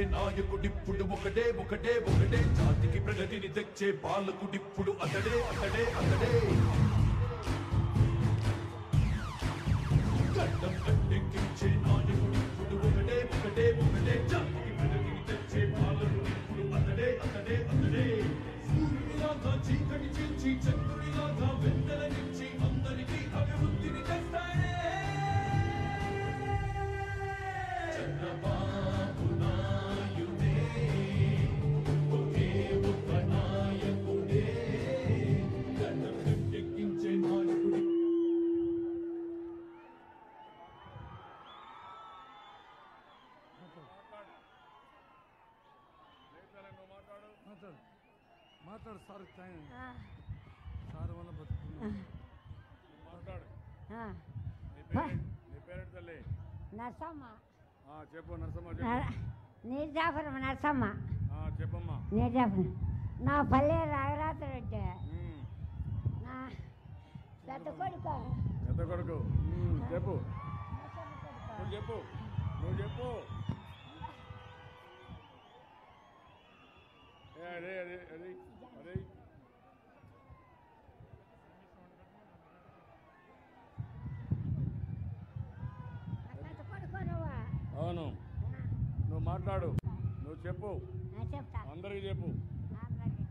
నాయకుడిప్పుడు ఒకటే ఒకటే ఒకటే జాతికి ప్రగతిని తెచ్చే పాలకుడిప్పుడు అతడే అతడే అతడే గడ్డం కట్టెక్కించే నాయకుడిప్పుడు ఒకటే ఒకటే ఒకటే జాతికి ప్రగతిని తెచ్చే పాలకుడిప్పుడు అతడే అతడే అతడే సూర్యుడిలాగా చీకటి చీల్చి చంద్రుడిలాగా వెన్నెలనిచ్చి అందరికీ అభివృద్ధిని తెస్తాడే చంద్రబాబు నాయుడే ఒకే ఒక్క నాయకుడే గడ్డం కట్టెక్కించే నాయకుడి మాట్లాడు మాట్లాడు సార్ టైం సార్ వల్ల బతుకున్నాం మాట్లాడు ఆ, నీ పేరు నీ పేరు తల్లి నరసమ్మ ఆ, చెప్పు నరసమ్మ చెప్పు నర- నీర్జాపురం నరసమ్మ ఆ, చెప్పమ్మా నీర్జాపురం నా పల్లె రాగరాత్రి రెడ్డి ఉమ్, నా పెద్ద కొడుకు పెద్ద కొడుకు ఉమ్, చెప్పు నరసమ్మ కొడుకు. నువ్వు చెప్పు నువ్వు చెప్పు ఏ, అదే అదే అదే అదే నా పెద్ద కొడుకు నువ్వు అవును నువ్వు మాట్లాడు నువ్వు చెప్పు నేను చెప్తా అందరికీ చెప్పు అందరికీ.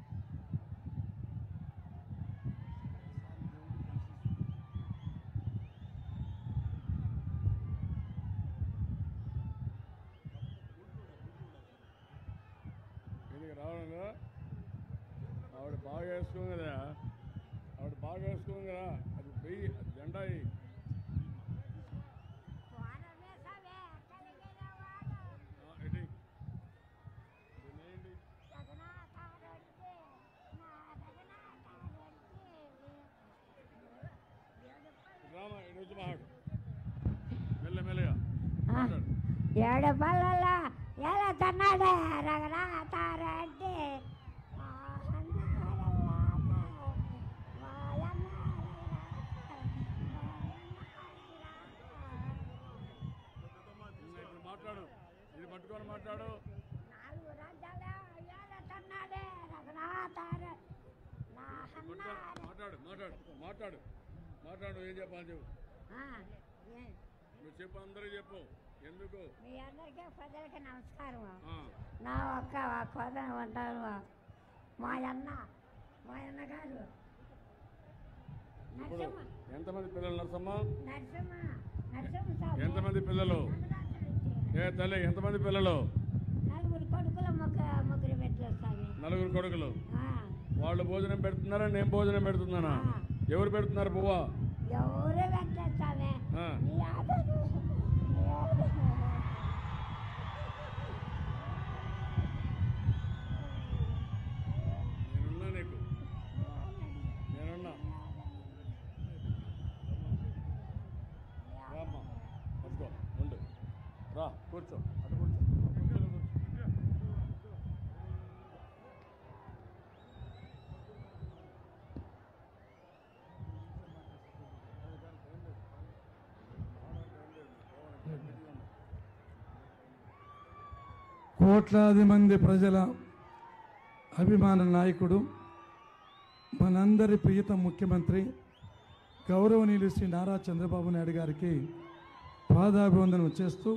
ఎందుకు రావడం కదా ఆవిడ బాగా వేసుకోం కదా ఆవిడ బాగా వేసుకోం కదా అది వెయ్యి అది జెండా ఎయ్యి. వానమేసవే, కలిగినవాడు, ఆ, ఎటు ఎయ్యి. దీన్ని వేయండి. జగన్నాథారెడ్డి, నా జగన్నాథారెడ్డి. రామా ఇటు వచ్చి మాట్లాడు మెల్ల మెల్లగా ఆ, మాట్లాడు ఏడు పళ్ళలో ఎలా తన్నాడే రఘునాథారెడ్డి ఆ, ఇంకా ఇప్పుడు మాట్లాడు ఇది పట్టుకొని మాట్లాడు నాలుగు రాజ్యాలు ఏలా తన్నాడే రఘునాథారెడ్డి నా పట్టుకొని అన్నారెడ్డి. మాట్లాడు మాట్లాడు మాట్లాడు మాట్లాడు ఏం చెప్పాలి చెప్పు ఆ, ఏ- నువ్వు చెప్పు అందరూ చెప్పు ఎందుకు మీ అందరికీ ప్రజలకి నమస్కారం ఆ, నా ఒక్క కోదన ఉంటారు మా అన్న మా అన్నగారు ఇప్పుడు నరసింహ ఎంతమంది పిల్లలు నరసమ్మ నరసింహ నరసింహ స్వామి. ఎంతమంది పిల్లలు రంగనాథరెడ్డి. ఏ తల్లి ఎంతమంది పిల్లలు నలుగురు కొడుకుల ముగ్గు ముగ్గురు పెట్టారు స్వామి నలుగురు కొడుకులు ఆ, వాళ్ళు భోజనం పెడుతున్నారా నేను భోజనం పెడుతున్నానా ఎవరు పెడుతున్నారు పువ్వా ఎవరు పెట్టారు స్వామి ఆ. నీ ఆదరణ నీ ఆదరణ. నేనున్నా నీకు నేనున్నా రామ్మా పట్టుకో ఉండు రా కూర్చో అటు కూర్చో కుర్చీలో కూర్చో. కోట్లాది మంది ప్రజల అభిమాన నాయకుడు మనందరి ప్రియత ముఖ్యమంత్రి గౌరవనీయులు శ్రీ నారా చంద్రబాబు నాయుడు గారికి పాదాభివందనం చేస్తూ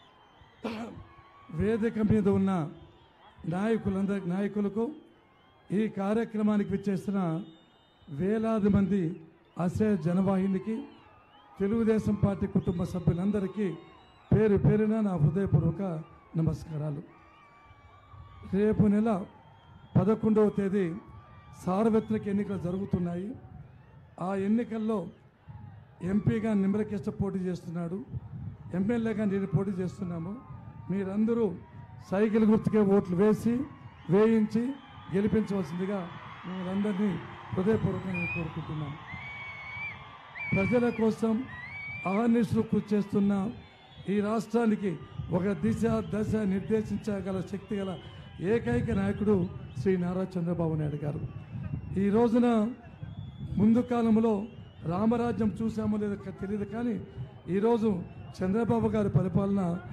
వేదిక మీద ఉన్న నాయకులందరి నాయకులకు ఈ కార్యక్రమానికి విచ్చేసిన వేలాది మంది అసే జనవాహినికి తెలుగుదేశం పార్టీ కుటుంబ సభ్యులందరికీ పేరు పేరున నా హృదయపూర్వక నమస్కారాలు రేపు నెల పదకొండవ తేదీ సార్వత్రిక ఎన్నికలు జరుగుతున్నాయి ఆ ఎన్నికల్లో ఎంపీగా నిమ్మరకిష్ట పోటీ చేస్తున్నాడు ఎమ్మెల్యేగా నేను పోటీ చేస్తున్నాము మీరందరూ సైకిల్ గుర్తుకే ఓట్లు వేసి వేయించి గెలిపించవలసిందిగా మిమ్మల్ందరినీ హృదయపూర్వకంగా కోరుకుంటున్నాను ప్రజల కోసం అహర్నిశలు కృషి చేస్తున్న ఈ రాష్ట్రానికి ఒక దిశ దశ నిర్దేశించగల శక్తి గల ఏకైక నాయకుడు శ్రీ నారా చంద్రబాబు నాయుడు గారు ఈ రోజున ముందు కాలంలో రామరాజ్యం చూసామో లేదో క- తెలియదు కానీ ఈరోజు చంద్రబాబు గారి పరిపాలన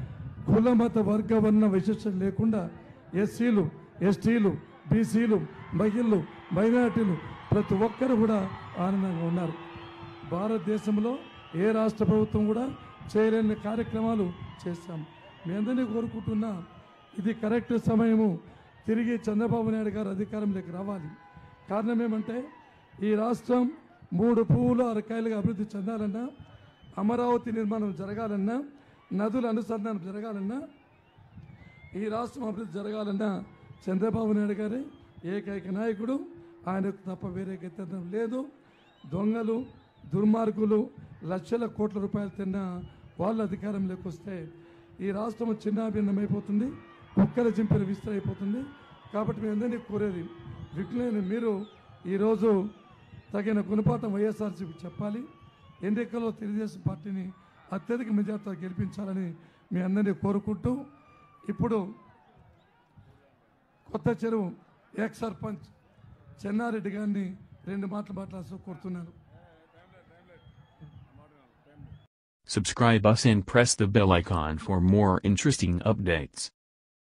కుల మత వర్గ వర్ణ విశేషం లేకుండా ఎస్సీలు ఎస్టీలు బీసీలు మహిళలు మైనార్టీలు ప్రతి ఒక్కరు కూడా ఆనందంగా ఉన్నారు భారతదేశంలో ఏ రాష్ట్ర ప్రభుత్వం కూడా చేయలేని కార్యక్రమాలు చేశాం మీ అందరినీ కోరుకుంటున్నా ఇది కరెక్ట్ సమయము తిరిగి చంద్రబాబు నాయుడు గారు అధికారంలోకి రావాలి కారణం ఏమంటే ఈ రాష్ట్రం మూడు పువ్వులు అరకాయలుగా అభివృద్ధి చెందాలన్నా అమరావతి నిర్మాణం జరగాలన్నా నదుల అనుసంధానం జరగాలన్నా ఈ రాష్ట్రం అభివృద్ధి జరగాలన్నా చంద్రబాబు నాయుడు గారి ఏకైక నాయకుడు ఆయనకు తప్ప వేరే గత్యంతరం లేదు దొంగలు దుర్మార్గులు లక్షల కోట్ల రూపాయలు తిన్న వాళ్ళ అధికారంలోకి వస్తే ఈ రాష్ట్రం చిన్నాభిన్నమైపోతుంది కుక్కల చింపిన విస్తరైపోతుంది కాబట్టి మీ అందరినీ కోరేది విజ్ఞాని మీరు ఈరోజు తగిన గుణపాఠం వైఎస్ఆర్సీపీ చెప్పాలి ఎన్నికల్లో తెలుగుదేశం పార్టీని అత్యధిక మెజార్టీతో గెలిపించాలని మీ అందరినీ కోరుకుంటూ ఇప్పుడు కొత్త చెరువు ఎక్స్ సర్పంచ్ చెన్నారెడ్డి గారిని రెండు మాటలు మాట్లాడాల్సి కోరుతున్నాను Subscribe us and press the bell icon for more interesting updates.